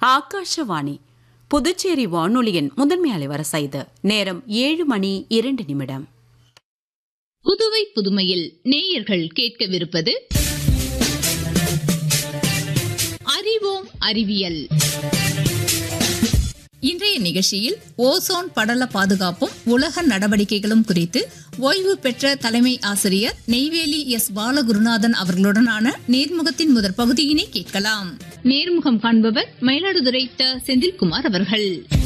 ஆகாஷவாணி புதுச்சேரி வானொலியின் முதன்மை அலைவரிசை இது நேரம் ஏழு மணி இரண்டு நிமிடம் புதுவை புதுமையில் நேயர்கள் கேட்கவிருப்பது அறிவோம் அறிவியல் இன்றைய நிகழ்ச்சியில் ஓசோன் படல பாதுகாப்பும் உலக நடவடிக்கைகளும் குறித்து ஓய்வு பெற்ற தலைமை ஆசிரியர் நெய்வேலி எஸ் பாலகுருநாதன் அவர்களுடனான நேர்முகத்தின் முதற் பகுதியினை கேட்கலாம் நேர்முகம் காண்பவர் மயிலாடுதுறை த செந்தில்குமார் அவர்கள்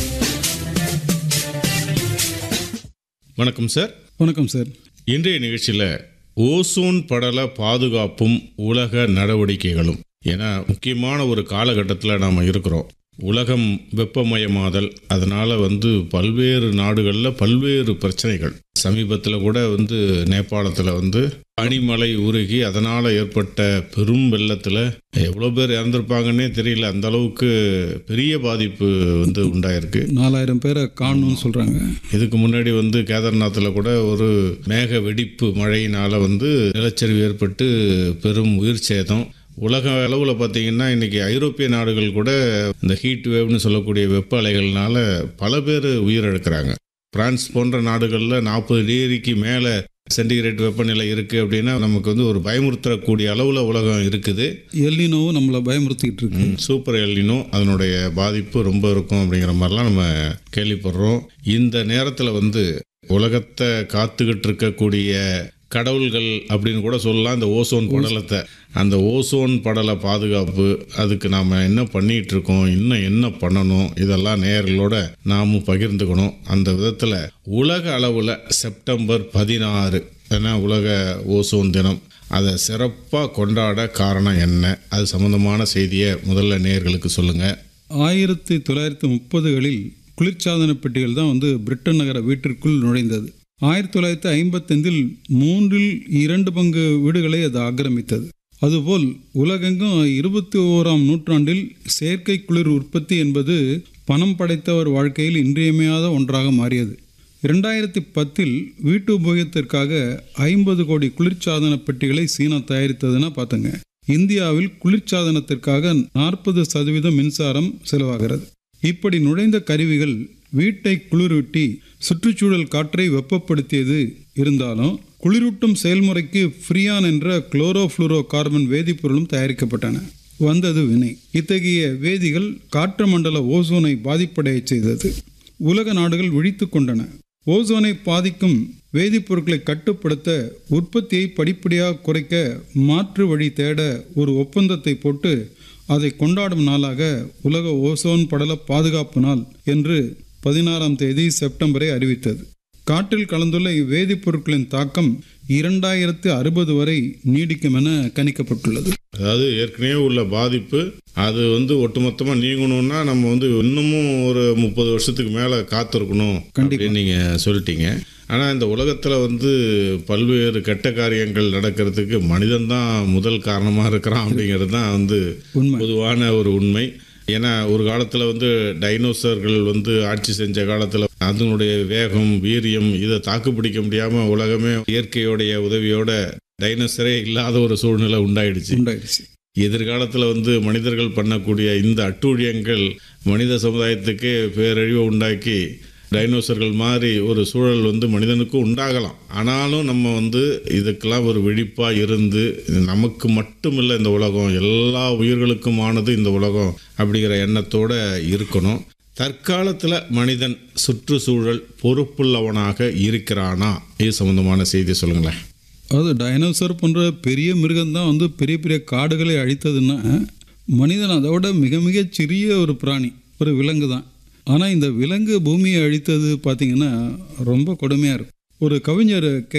வணக்கம் சார் வணக்கம் சார் இன்றைய நிகழ்ச்சியில் ஓசோன் படல பாதுகாப்பும் உலக நடவடிக்கைகளும் ஏன்னா முக்கியமான ஒரு காலகட்டத்தில் நாம் இருக்கிறோம் உலகம் வெப்பமயமாதல் அதனால் வந்து பல்வேறு நாடுகளில் பல்வேறு பிரச்சனைகள் சமீபத்தில் கூட வந்து நேபாளத்தில் வந்து பனிமலை உருகி அதனால் ஏற்பட்ட பெரும் வெள்ளத்தில் எவ்வளோ பேர் இறந்துருப்பாங்கன்னே தெரியல அந்த அளவுக்கு பெரிய பாதிப்பு வந்து உண்டாயிருக்கு நாலாயிரம் பேரை காணணும்னு சொல்கிறாங்க இதுக்கு முன்னாடி வந்து கேதார்நாத்தில் கூட ஒரு மேக வெடிப்பு மழையினால் வந்து நிலச்சரிவு ஏற்பட்டு பெரும் உயிர் சேதம் உலக அளவில் பார்த்தீங்கன்னா இன்றைக்கி ஐரோப்பிய நாடுகள் கூட இந்த ஹீட் வேவ்னு சொல்லக்கூடிய வெப்ப அலைகள்னால பல பேர் உயிரிழக்கிறாங்க பிரான்ஸ் போன்ற நாடுகளில் நாற்பது டிகிரிக்கு மேலே சென்டிகிரேட் வெப்பநிலை இருக்குது அப்படின்னா நமக்கு வந்து ஒரு பயமுறுத்தக்கூடிய அளவில் உலகம் இருக்குது எல்லினோவும் நம்மளை பயமுறுத்திக்கிட்டு இருக்கு ம், சூப்பர் எல்லினோ அதனுடைய பாதிப்பு ரொம்ப இருக்கும் அப்படிங்கிற மாதிரிலாம் நம்ம கேள்விப்படுறோம் இந்த நேரத்தில் வந்து உலகத்தை காத்துக்கிட்டு இருக்கக்கூடிய கடவுள்கள் அப்படின்னு கூட சொல்லலாம் இந்த ஓசோன் படலத்தை அந்த ஓசோன் படல பாதுகாப்பு அதுக்கு நாம் என்ன பண்ணிட்டு இருக்கோம் இன்னும் என்ன பண்ணணும் இதெல்லாம் நேயர்களோட நாமும் பகிர்ந்துக்கணும் அந்த விதத்தில் உலக அளவில் செப்டம்பர் பதினாறு ஏன்னா உலக ஓசோன் தினம் அதை சிறப்பாக கொண்டாட காரணம் என்ன அது சம்பந்தமான செய்தியை முதல்ல நேயர்களுக்கு சொல்லுங்கள் ஆயிரத்தி தொள்ளாயிரத்தி முப்பதுகளில் குளிர்சாதன பெட்டிகள் தான் வந்து பிரிட்டன் நகர வீட்டிற்குள் நுழைந்தது ஆயிரத்தி தொள்ளாயிரத்தி ஐம்பத்தைந்தில் மூன்றில் இரண்டு பங்கு வீடுகளை அது ஆக்கிரமித்தது அதுபோல் உலகெங்கும் இருபத்தி ஓராம் நூற்றாண்டில் செயற்கை குளிர் உற்பத்தி என்பது பணம் படைத்தவர் வாழ்க்கையில் இன்றியமையாத ஒன்றாக மாறியது இரண்டாயிரத்தி பத்தில் வீட்டு உபயோகத்திற்காக ஐம்பது கோடி குளிர்சாதன பெட்டிகளை சீனா தயாரித்ததுன்னா பார்த்துங்க இந்தியாவில் குளிர்சாதனத்திற்காக நாற்பது சதவீதம் மின்சாரம் செலவாகிறது இப்படி நுழைந்த கருவிகள் வீட்டை குளிரூட்டி சுற்றுச்சூழல் காற்றை வெப்பப்படுத்தியது இருந்தாலும் குளிரூட்டும் செயல்முறைக்கு ஃப்ரியான் என்ற குளோரோஃப்ளூரோ கார்பன் வேதிப்பொருளும் தயாரிக்கப்பட்டன வந்தது வினை இத்தகைய வேதிகள் காற்று மண்டல ஓசோனை பாதிப்படையச் செய்தது உலக நாடுகள் விழித்து கொண்டன ஓசோனை பாதிக்கும் வேதிப்பொருட்களை கட்டுப்படுத்த உற்பத்தியை படிப்படியாக குறைக்க மாற்று வழி தேட ஒரு ஒப்பந்தத்தை போட்டு அதை கொண்டாடும் நாளாக உலக ஓசோன் படல பாதுகாப்பு நாள் என்று பதினாறாம் தேதி செப்டம்பரை அறிவித்தது காற்றில் கலந்துள்ள இவ்வேதிப்பொருட்களின் தாக்கம் இரண்டாயிரத்து அறுபது வரை நீடிக்கும் என கணிக்கப்பட்டுள்ளது அதாவது ஏற்கனவே உள்ள பாதிப்பு அது வந்து ஒட்டுமொத்தமாக நீங்கணும்னா நம்ம வந்து இன்னமும் ஒரு முப்பது வருஷத்துக்கு மேலே காத்திருக்கணும் அப்படின்னு நீங்கள் சொல்லிட்டீங்க ஆனால் இந்த உலகத்தில் வந்து பல்வேறு கெட்ட காரியங்கள் நடக்கிறதுக்கு மனிதன் தான் முதல் காரணமாக இருக்கிறான் அப்படிங்கிறது தான் வந்து உண்மை. பொதுவான ஒரு உண்மை ஏன்னா ஒரு காலத்தில் வந்து டைனோசர்கள் வந்து ஆட்சி செஞ்ச காலத்தில் அதனுடைய வேகம் வீரியம் இதை தாக்கு பிடிக்க முடியாமல் உலகமே இயற்கையோடைய உதவியோட டைனோசரே இல்லாத ஒரு சூழ்நிலை உண்டாயிடுச்சு உண்டாயிடுச்சு எதிர்காலத்தில் வந்து மனிதர்கள் பண்ணக்கூடிய இந்த அட்டூழியங்கள் மனித சமுதாயத்துக்கு பேரழிவை உண்டாக்கி டைனோசர்கள் மாதிரி ஒரு சூழல் வந்து மனிதனுக்கும் உண்டாகலாம் ஆனாலும் நம்ம வந்து இதுக்கெல்லாம் ஒரு விழிப்பாக இருந்து இது நமக்கு மட்டும் இல்லை இந்த உலகம் எல்லா உயிர்களுக்குமானது இந்த உலகம் அப்படிங்கிற எண்ணத்தோட இருக்கணும் தற்காலத்தில் மனிதன் சுற்றுச்சூழல் பொறுப்புள்ளவனாக இருக்கிறானா இது சம்பந்தமான செய்தி சொல்லுங்களேன் அதாவது டைனோசர் போன்ற பெரிய மிருகம்தான் வந்து பெரிய பெரிய காடுகளை அழித்ததுன்னா மனிதன் அதோட மிக மிக சிறிய ஒரு பிராணி ஒரு விலங்கு தான் ஆனால் இந்த விலங்கு பூமியை அழித்தது பார்த்தீங்கன்னா ரொம்ப கொடுமையாக இருக்கும் ஒரு கவிஞர் கே